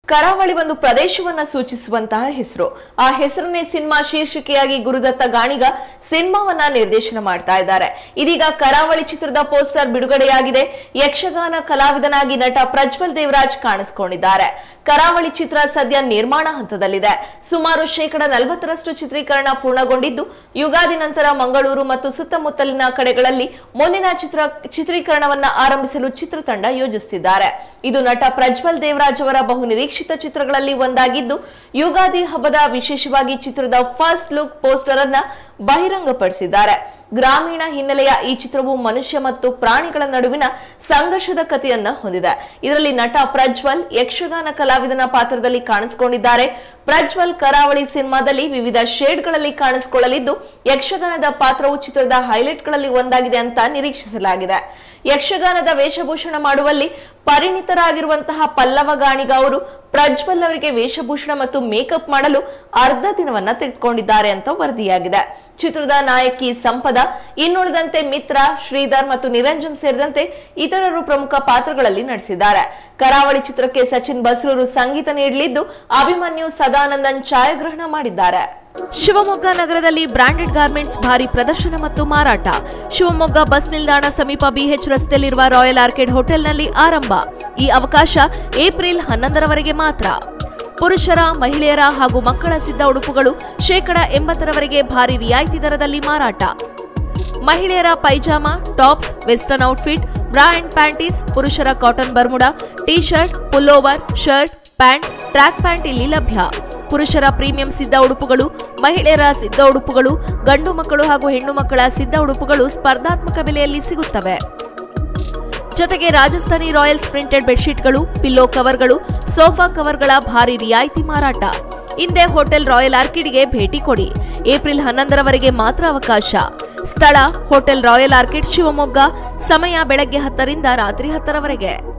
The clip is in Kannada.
ಕರಾವಳಿ ಒಂದು ಪ್ರದೇಶವನ್ನ ಸೂಚಿಸುವಂತಹ ಹೆಸರು ಆ ಹೆಸರನ್ನೇ ಸಿನಿಮಾ ಶೀರ್ಷಿಕೆಯಾಗಿ ಗುರುದತ್ತ ಗಾಣಿಗ ಸಿನಿಮಾವನ್ನ ನಿರ್ದೇಶನ ಮಾಡ್ತಾ ಇದ್ದಾರೆ ಇದೀಗ ಕರಾವಳಿ ಚಿತ್ರದ ಪೋಸ್ಟರ್ ಬಿಡುಗಡೆಯಾಗಿದೆ ಯಕ್ಷಗಾನ ಕಲಾವಿದನಾಗಿ ನಟ ಪ್ರಜ್ವಲ್ ದೇವರಾಜ್ ಕಾಣಿಸಿಕೊಂಡಿದ್ದಾರೆ ಕರಾವಳಿ ಚಿತ್ರ ಸದ್ಯ ನಿರ್ಮಾಣ ಹಂತದಲ್ಲಿದೆ ಸುಮಾರು ಶೇಕಡ ನಲವತ್ತರಷ್ಟು ಚಿತ್ರೀಕರಣ ಪೂರ್ಣಗೊಂಡಿದ್ದು ಯುಗಾದಿ ನಂತರ ಮಂಗಳೂರು ಮತ್ತು ಸುತ್ತಮುತ್ತಲಿನ ಕಡೆಗಳಲ್ಲಿ ಮುಂದಿನ ಚಿತ್ರ ಚಿತ್ರೀಕರಣವನ್ನ ಆರಂಭಿಸಲು ಚಿತ್ರತಂಡ ಯೋಜಿಸುತ್ತಿದ್ದಾರೆ ಇದು ನಟ ಪ್ರಜ್ವಲ್ ದೇವರಾಜ್ ಅವರ ಬಹು ನಿರೀಕ್ಷಿತ ಚಿತ್ರಗಳಲ್ಲಿ ಒಂದಾಗಿದ್ದು ಯುಗಾದಿ ಹಬ್ಬದ ವಿಶೇಷವಾಗಿ ಚಿತ್ರದ ಫಸ್ಟ್ ಲುಕ್ ಪೋಸ್ಟರ್ ಅನ್ನ ಬಹಿರಂಗಪಡಿಸಿದ್ದಾರೆ ಗ್ರಾಮೀಣ ಹಿನ್ನೆಲೆಯ ಈ ಚಿತ್ರವು ಮನುಷ್ಯ ಮತ್ತು ಪ್ರಾಣಿಗಳ ನಡುವಿನ ಸಂಘರ್ಷದ ಕಥೆಯನ್ನ ಹೊಂದಿದೆ ಇದರಲ್ಲಿ ನಟ ಪ್ರಜ್ವಲ್ ಯಕ್ಷಗಾನ ಕಲಾವಿದನ ಪಾತ್ರದಲ್ಲಿ ಕಾಣಿಸಿಕೊಂಡಿದ್ದಾರೆ ಪ್ರಜ್ವಲ್ ಕರಾವಳಿ ಸಿನಿಮಾದಲ್ಲಿ ವಿವಿಧ ಶೇಡ್ಗಳಲ್ಲಿ ಕಾಣಿಸಿಕೊಳ್ಳಲಿದ್ದು ಯಕ್ಷಗಾನದ ಪಾತ್ರವು ಚಿತ್ರದ ಹೈಲೈಟ್ಗಳಲ್ಲಿ ಒಂದಾಗಿದೆ ಅಂತ ನಿರೀಕ್ಷಿಸಲಾಗಿದೆ ಯಕ್ಷಗಾನದ ವೇಷಭೂಷಣ ಮಾಡುವಲ್ಲಿ ಪರಿಣಿತರಾಗಿರುವಂತಹ ಪಲ್ಲವ ಗಾಣಿಗ ಅವರು ಪ್ರಜ್ವಲ್ ಅವರಿಗೆ ವೇಷಭೂಷಣ ಮತ್ತು ಮೇಕಪ್ ಮಾಡಲು ಅರ್ಧ ದಿನವನ್ನ ತೆಗೆದುಕೊಂಡಿದ್ದಾರೆ ಅಂತ ವರದಿಯಾಗಿದೆ ಚಿತ್ರದ ನಾಯಕಿ ಸಂಪದ ಇನ್ನುಳಿದಂತೆ ಮಿತ್ರ ಶ್ರೀಧರ್ ಮತ್ತು ನಿರಂಜನ್ ಸೇರಿದಂತೆ ಇತರರು ಪ್ರಮುಖ ಪಾತ್ರಗಳಲ್ಲಿ ನಟಿಸಿದ್ದಾರೆ ಕರಾವಳಿ ಚಿತ್ರಕ್ಕೆ ಸಚಿನ್ ಬಸ್ರೂರು ಸಂಗೀತ ನೀಡಲಿದ್ದು ಅಭಿಮನ್ಯು ಸದಾನಂದನ್ ಛಾಯಾಗ್ರಹಣ ಮಾಡಿದ್ದಾರೆ ಶಿವಮೊಗ್ಗ ನಗರದಲ್ಲಿ ಬ್ರಾಂಡೆಡ್ ಗಾರ್ಮೆಂಟ್ಸ್ ಭಾರಿ ಪ್ರದರ್ಶನ ಮತ್ತು ಮಾರಾಟ ಶಿವಮೊಗ್ಗ ಬಸ್ ನಿಲ್ದಾಣ ಸಮೀಪ ಬಿಎಚ್ ರಸ್ತೆಯಲ್ಲಿರುವ ರಾಯಲ್ ಆರ್ಕಿಡ್ ಹೋಟೆಲ್ನಲ್ಲಿ ಆರಂಭ ಈ ಅವಕಾಶ ಏಪ್ರಿಲ್ ಹನ್ನೊಂದರವರೆಗೆ ಮಾತ್ರ ಪುರುಷರ ಮಹಿಳೆಯರ ಹಾಗೂ ಮಕ್ಕಳ ಸಿದ್ಧ ಉಡುಪುಗಳು ಶೇಕಡ ಎಂಬತ್ತರವರೆಗೆ ಭಾರಿ ರಿಯಾಯಿತಿ ದರದಲ್ಲಿ ಮಾರಾಟ ಮಹಿಳೆಯರ pyjama tops western outfit bra and panties ಪುರುಷರ cotton Bermuda T shirt pullover shirt pant track pant ಇಲ್ಲಿ ಲಭ್ಯ ಪುರುಷರ ಪ್ರೀಮಿಯಂ ಸಿದ್ಧ ಉಡುಪುಗಳು ಮಹಿಳೆಯರ ಸಿದ್ಧ ಉಡುಪುಗಳು ಗಂಡು ಮಕ್ಕಳು ಹಾಗೂ ಹೆಣ್ಣು ಮಕ್ಕಳ ಸಿದ್ಧ ಉಡುಪುಗಳು ಸ್ಪರ್ಧಾತ್ಮಕ ಬೆಲೆಯಲ್ಲಿ ಸಿಗುತ್ತವೆ ಜೊತೆಗೆ ರಾಜಸ್ಥಾನಿ ರಾಯಲ್ಸ್ ಪ್ರಿಂಟೆಡ್ ಬೆಡ್ಶೀಟ್ಗಳು ಪಿಲ್ಲೋ ಕವರ್ಗಳು ಸೋಫಾ ಕವರ್ಗಳ ಭಾರಿ ರಿಯಾಯಿತಿ ಮಾರಾಟ ಹಿಂದೆ ಹೋಟೆಲ್ ರಾಯಲ್ ಆರ್ಕಿಡ್ಗೆ ಭೇಟಿ ಕೊಡಿ ಏಪ್ರಿಲ್ ಹನ್ನೊಂದರವರೆಗೆ ಮಾತ್ರ ಅವಕಾಶ ಸ್ಥಳ ಹೋಟೆಲ್ ರಾಯಲ್ ಆರ್ಕಿಡ್ ಶಿವಮೊಗ್ಗ ಸಮಯ ಬೆಳಗ್ಗೆ ಹತ್ತರಿಂದ ರಾತ್ರಿ ಹತ್ತರವರೆಗೆ